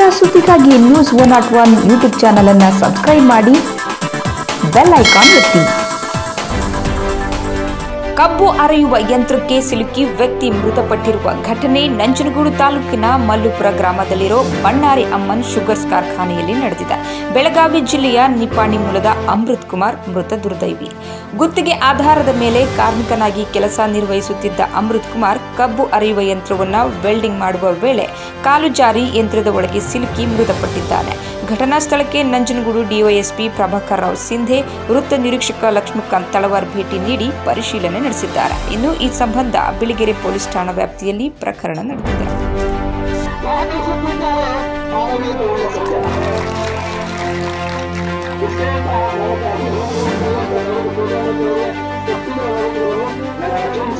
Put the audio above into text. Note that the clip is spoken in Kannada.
ಸುದ್ದಿಗಾಗಿ news one not one YouTube channel ಅನ್ನು ಸಬ್ಸ್ಕ್ರೈಬ್ ಮಾಡಿ ಬೆಲ್ ಐಕಾನ್ ಒತ್ತಿ ಕಬ್ಬು ಅರೆಯುವ ಯಂತ್ರಕ್ಕೆ ಸಿಲುಕಿ ವ್ಯಕ್ತಿ ಮೃತಪಟ್ಟಿರುವ ಘಟನೆ ನಂಜನಗೂಡು ತಾಲೂಕಿನ ಮಲ್ಲುಪುರ ಗ್ರಾಮದಲ್ಲಿರೋ ಬಣ್ಣಾರಿ ಅಮ್ಮನ್ ಶುಗರ್ಸ್ ಕಾರ್ಖಾನೆಯಲ್ಲಿ ನಡೆದಿದೆ ಬೆಳಗಾವಿ ಜಿಲ್ಲೆಯ ನಿಪಾಣಿ ಮೂಲದ ಅಮೃತ್ ಕುಮಾರ್ ಮೃತ ದುರ್ದೈವಿ ಗುತ್ತಿಗೆ ಆಧಾರದ ಮೇಲೆ ಕಾರ್ಮಿಕನಾಗಿ ಕೆಲಸ ನಿರ್ವಹಿಸುತ್ತಿದ್ದ ಅಮೃತ್ ಕುಮಾರ್ ಕಬ್ಬು ಅರೆಯುವ ಯಂತ್ರವನ್ನು ವೆಲ್ಡಿಂಗ್ ಮಾಡುವ ವೇಳೆ ಕಾಲು ಜಾರಿ ಯಂತ್ರದ ಒಳಗೆ ಸಿಲುಕಿ ಮೃತಪಟ್ಟಿದ್ದಾನೆ ಘಟನಾ ಸ್ಥಳಕ್ಕೆ ನಂಜನಗೂಡು ಡಿವೈಎಸ್ಪಿ ಪ್ರಭಾಕರ್ ರಾವ್ ಸಿಂಧೆ ವೃತ್ತ ನಿರೀಕ್ಷಕ ಲಕ್ಷ್ಮೀಕಾಂತ್ ತಳವಾರ್ ಭೇಟಿ ನೀಡಿ ಪರಿಶೀಲನೆ ನಡೆಸಿದ್ದಾರೆ ಇನ್ನು ಈ ಸಂಬಂಧ ಬಿಳಿಗೆರೆ ಪೊಲೀಸ್ ಠಾಣಾ ವ್ಯಾಪ್ತಿಯಲ್ಲಿ ಪ್ರಕರಣ ನಡೆದಿದೆ Thank you.